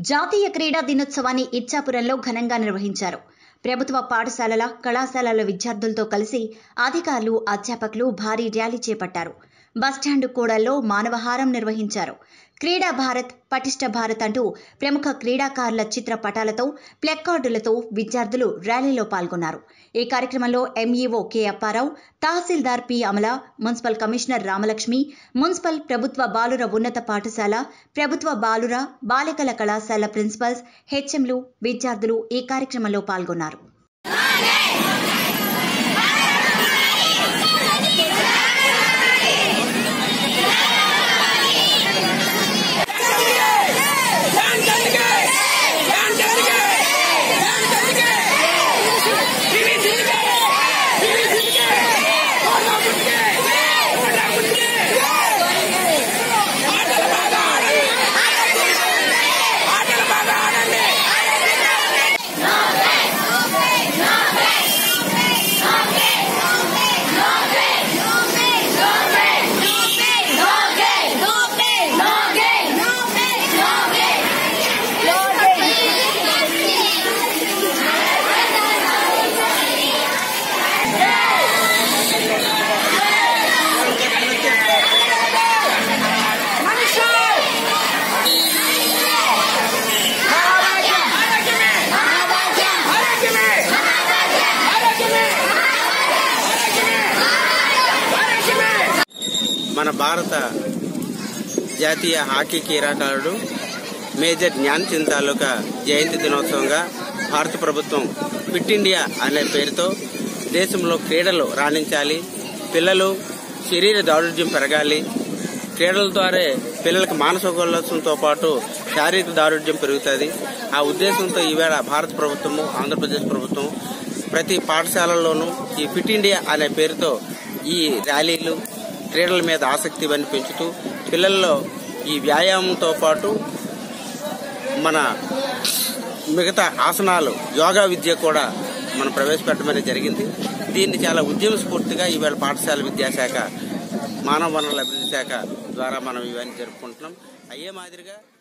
జాతీయ క్రీడా దినోత్సవాన్ని ఇచ్చాపురంలో ఘనంగా నిర్వహించారు ప్రభుత్వ పాఠశాలల కళాశాలల విద్యార్థులతో కలిసి అధికారులు అధ్యాపకులు భారీ ర్యాలీ చేపట్టారు బస్టాండ్ కూడల్లో మానవహారం నిర్వహించారు క్రీడా భారత్ పటిష్ట భారత్ అంటూ ప్రముఖ క్రీడాకారుల చిత్ర పటాలతో ప్లెక్కార్డులతో విద్యార్థులు ర్యాలీలో పాల్గొన్నారు ఈ కార్యక్రమంలో ఎంఈఓ కె అప్పారావు తహసీల్దార్ P Amala municipal commissioner Ramalakshmi municipal ప్రభుత్వ బాలుర ఉన్నత పాఠశాల ప్రభుత్వ బాలుర బాలికల కళాశాల ప్రిన్సిపల్స్ హెచ్ఎంలు విద్యార్థులు ఈ కార్యక్రమంలో పాల్గొన్నారు మన భారత జాతీయ హాకీ క్రీడాకారుడు మేజర్ జ్ఞాన్ సింగ్ తాలూకా జయంతి దినోత్సవంగా భారత ప్రభుత్వం ఫిట్ ఇండియా అనే పేరుతో దేశంలో క్రీడలు రాణించాలి పిల్లలు శరీర దారుఢ్యం పెరగాలి క్రీడల ద్వారా పిల్లలకు మానసికోల్లాసంతో పాటు శారీరక దారుఢ్యం పెరుగుతుంది ఆ ఉద్దేశంతో ఈవేళ భారత ప్రభుత్వము ఆంధ్రప్రదేశ్ ప్రభుత్వం ప్రతి పాఠశాలల్లోనూ ఈ ఫిట్ ఇండియా అనే పేరుతో ఈ ర్యాలీలు క్రీడల మీద ఆసక్తి ఇవన్నీ పెంచుతూ పిల్లల్లో ఈ వ్యాయామంతో పాటు మన మిగతా ఆసనాలు యోగా విద్య కూడా మనం ప్రవేశపెట్టడం అనేది జరిగింది దీన్ని చాలా ఉద్యమ స్ఫూర్తిగా ఈవేళ పాఠశాల విద్యాశాఖ మానవ వనరుల అభివృద్ధి శాఖ ద్వారా మనం ఇవన్నీ జరుపుకుంటున్నాం అయ్యే మాదిరిగా